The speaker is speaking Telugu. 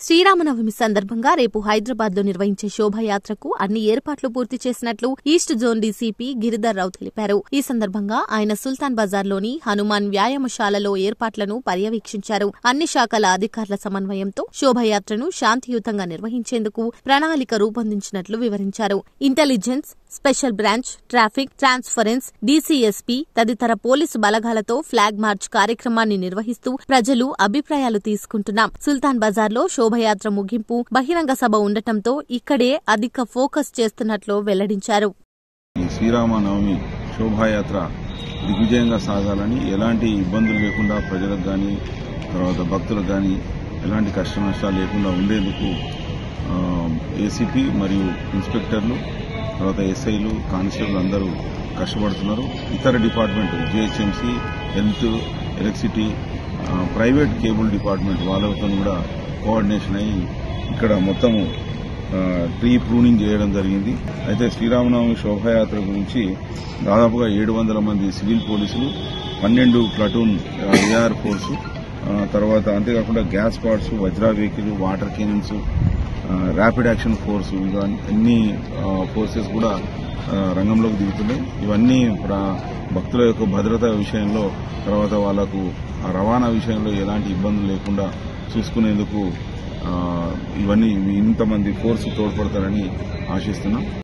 శ్రీరామనవమి సందర్భంగా రేపు హైదరాబాద్ లో నిర్వహించే శోభాయాత్రకు అన్ని ఏర్పాట్లు పూర్తి చేసినట్లు east zone DCP Giridhar Rao తెలిపారు ఈ సందర్భంగా ఆయన సుల్తాన్ బజార్లోని హనుమాన్ వ్యాయామశాలలో ఏర్పాట్లను పర్యవేక్షించారు అన్ని శాఖల అధికారుల సమన్వయంతో శోభాయాత్రను శాంతియుతంగా నిర్వహించేందుకు ప్రణాళిక రూపొందించినట్లు వివరించారు intelligence special branch traffic transference DCSP తదితర పోలీసు బలగాలతో ఫ్లాగ్ మార్చ్ కార్యక్రమాన్ని నిర్వహిస్తూ ప్రజలు అభిప్రాయాలు తీసుకుంటున్నాం సుల్తాన్ బజార్లో శోభయాత్ర ముగింపు బహిరంగ సభ ఉండటంతో ఇక్కడే అధిక ఫోకస్ చేస్తున్నట్లు వెల్లడించారు ఈ శ్రీరామనవమి శోభాయాత్ర దిగ్విజయంగా సాగాలని ఎలాంటి ఇబ్బందులు లేకుండా ప్రజలకు కానీ తర్వాత భక్తులకు కానీ ఎలాంటి కష్ట నష్టాలు లేకుండా ఉండేందుకు ఏసీపీ మరియు ఇన్స్పెక్టర్లు తర్వాత ఎస్ఐలు కానిస్టేబుల్ అందరూ కష్టపడుతున్నారు ఇతర డిపార్ట్మెంట్ జిహెచ్ఎంసీ హెల్త్ ఎలక్ట్రిసిటీ ఆ, ప్రైవేట్ కేబుల్ డిపార్ట్మెంట్ వాళ్ళతో కూడా కోఆర్డినేషన్ అయ్యి ఇక్కడ మొత్తము ఆ, ట్రీ ప్రూనింగ్ చేయడం జరిగింది అయితే శ్రీరామనవమి శోభాయాత్ర గురించి దాదాపుగా ఏడు వందల మంది సివిల్ పోలీసులు పన్నెండు ప్లటూన్ ఏఆర్ ఫోర్సు ఆ, తర్వాత అంతేకాకుండా gas pods Vajra vehicle water cannons rapid action force ఇవన్నీ అన్ని ఫోర్సెస్ కూడా ఆ, రంగంలోకి దిగుతున్నాయి ఇవన్నీ ప్ర- భక్తుల యొక్క భద్రత విషయంలో తర్వాత వాళ్లకు ఆ రవాణా విషయంలో ఎలాంటి ఇబ్బందులు లేకుండా చూసుకునేందుకు ఆ, ఇవన్నీ ఇంతమంది ఫోర్స్ తోడ్పడతారని ఆశిస్తున్నాం